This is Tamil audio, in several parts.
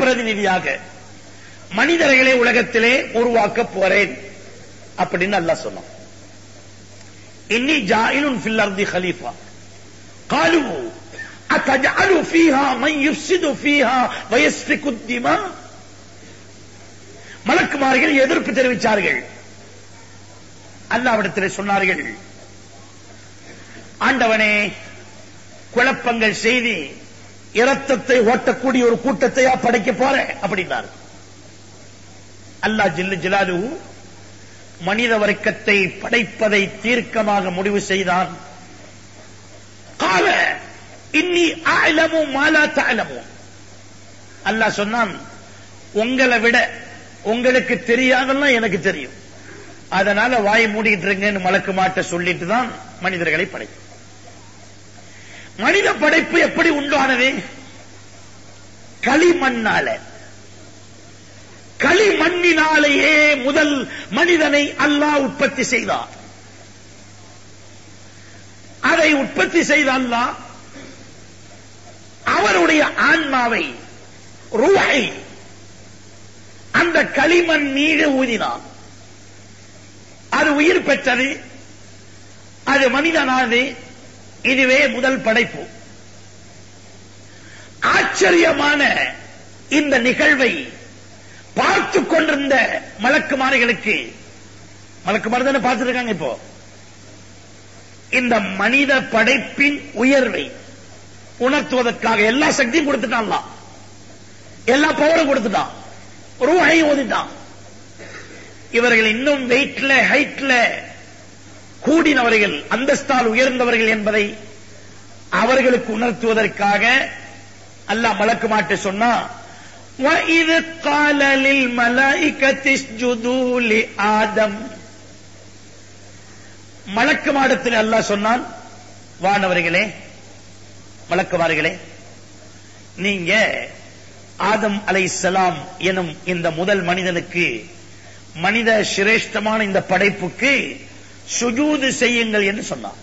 பிரதிநிதியாக மனிதர்களை உலகத்திலே உருவாக்க போறேன் அப்படின்னு அல்லாஹ் சொன்னான் இன்னி ஜாயிலுன் ஃபில் அர்தி ஹலீஃபா காலு அத்தஜஅலு ஃபீஹா மன் யுஃப்ஸிது ஃபீஹா வயஸ்ஃபிகு திமா மலக்குமார்கள் எதிர்ப்பு தெரிவித்தார்கள் அல்லாவிடத்தில் சொன்னார்கள் ஆண்டவனே குழப்பங்கள் செய்தி இரத்தத்தை ஓட்டக்கூடிய ஒரு கூட்டத்தையா படைக்க போறேன் அப்படின்னார் அல்லாஹ் ஜில்லு ஜிலாலு மனித வர்க்கத்தை படைப்பதை தீர்க்கமாக முடிவு செய்தான் கால இன்னி ஆலமு மாலா தாலமு அல்லாஹ் சொன்னான் உங்களை விட உங்களுக்கு தெரியாதெல்லாம் எனக்கு தெரியும் அதனால வாய் மூடிட்டு இருங்கன்னு மலக்கு மாட்ட சொல்லிட்டு தான் மனிதர்களை படை மனித படைப்பு எப்படி உண்டானது களிமண்ணால களிமண்ணினாலேயே முதல் மனிதனை அல்லாஹ் உற்பத்தி செய்தார் அதை உற்பத்தி செய்த அல்லாஹ் அவருடைய ஆன்மாவை ரூஹை அந்த களிமண் மீது ஊதினான் அது உயிர் பெற்றது அது மனிதனானது இதுவே முதல் படைப்பு ஆச்சரியமான இந்த நிகழ்வை பார்த்து கொண்டிருந்த மலக்குமாரிகளுக்கு மலக்குமாரி தானே பார்த்துட்டு இருக்காங்க இப்போ இந்த மனித படைப்பின் உயர்வை உணர்த்துவதற்காக எல்லா சக்தியும் கொடுத்துட்டான் எல்லா பவரும் கொடுத்துட்டான் ரூஹையும் ஓதிட்டான் இவர்கள் இன்னும் வெயிட்ல ஹைட்ல கூடினவர்கள் அந்தஸ்தால் உயர்ந்தவர்கள் என்பதை அவர்களுக்கு உணர்த்துவதற்காக அல்லாஹ் மலக்கு மாட்டு சொன்னா وَإِذْ قَالَ لِلْمَلَائِكَةِ اسْجُدُوا لِآدَمَ மலக்கு மாடத்தில் அல்லாஹ் சொன்னான் வானவர்களே மலக்குமார்களே நீங்க ஆதம் அலைஹிஸ்ஸலாம் எனும் இந்த முதல் மனிதனுக்கு மனித சிரேஷ்டமான இந்த படைப்புக்கு சுஜூது செய்யுங்கள் என்று சொன்னார்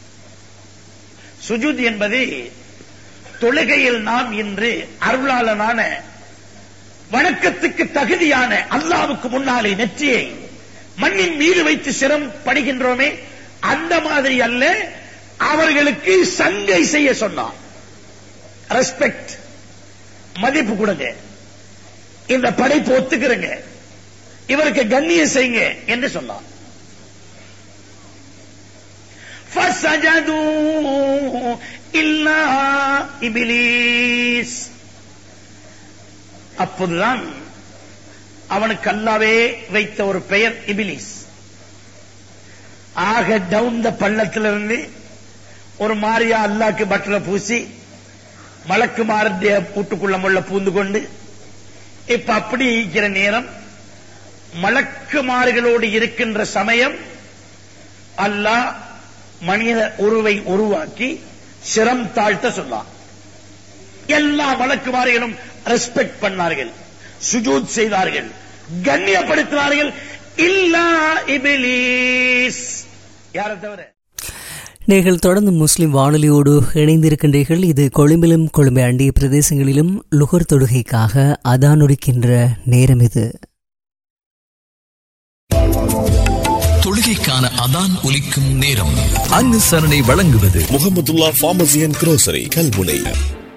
சுஜூத் என்பது தொழுகையில் நாம் இன்று அருளாளனான வணக்கத்துக்கு தகுதியான அல்லாவுக்கு முன்னாலே நெற்றியை மண்ணின் மீது வைத்து சிரம் படுகின்றோமே அந்த மாதிரி அல்ல அவர்களுக்கு சங்கை செய்ய சொன்னார் ரெஸ்பெக்ட் மதிப்பு கொடுங்க இந்த படைப்பு ஒத்துக்கிறங்க இவருக்கு கண்ணியம் செய்யுங்க என்று சொன்னார் فسجدوا إلا إبليس அப்போதுதான் அவனுக்கு அல்லாவே வைத்த ஒரு பெயர் இபிலிஸ் ஆக டவுன் த பள்ளத்திலிருந்து ஒரு மாரியா அல்லாக்கு பட்டரை பூசி மலக்கு மாரண்டிய பூட்டுக்குள்ள முள்ள பூந்து கொண்டு இப்ப அப்படி இருக்கிற நேரம் மலக்குமார்களோடு இருக்கின்ற சமயம் அல்லாஹ் மனித உருவை உருவாக்கி சிரம் தாழ்த்த சொன்னான் எல்லா வழக்குமாரிகளும் ரெஸ்பெக்ட் பண்ணார்கள் சுஜூத் செய்தார்கள் கண்ணியப்படுத்தினார்கள் இல்லா இபிலீஸ் யாரை தவிர நீங்கள் தொடர்ந்து முஸ்லிம் வானொலியோடு இணைந்திருக்கின்றீர்கள் இது கொழும்பிலும் கொழும்பை அண்டிய பிரதேசங்களிலும் லுகர் தொடுகைக்காக அதானொடுக்கின்ற நேரம் இது தொழுகைக்கான அதான் ஒலிக்கும் நேரம் அனுசரணை வழங்குவது Mohamedullah pharmacy and grocery Kalmunai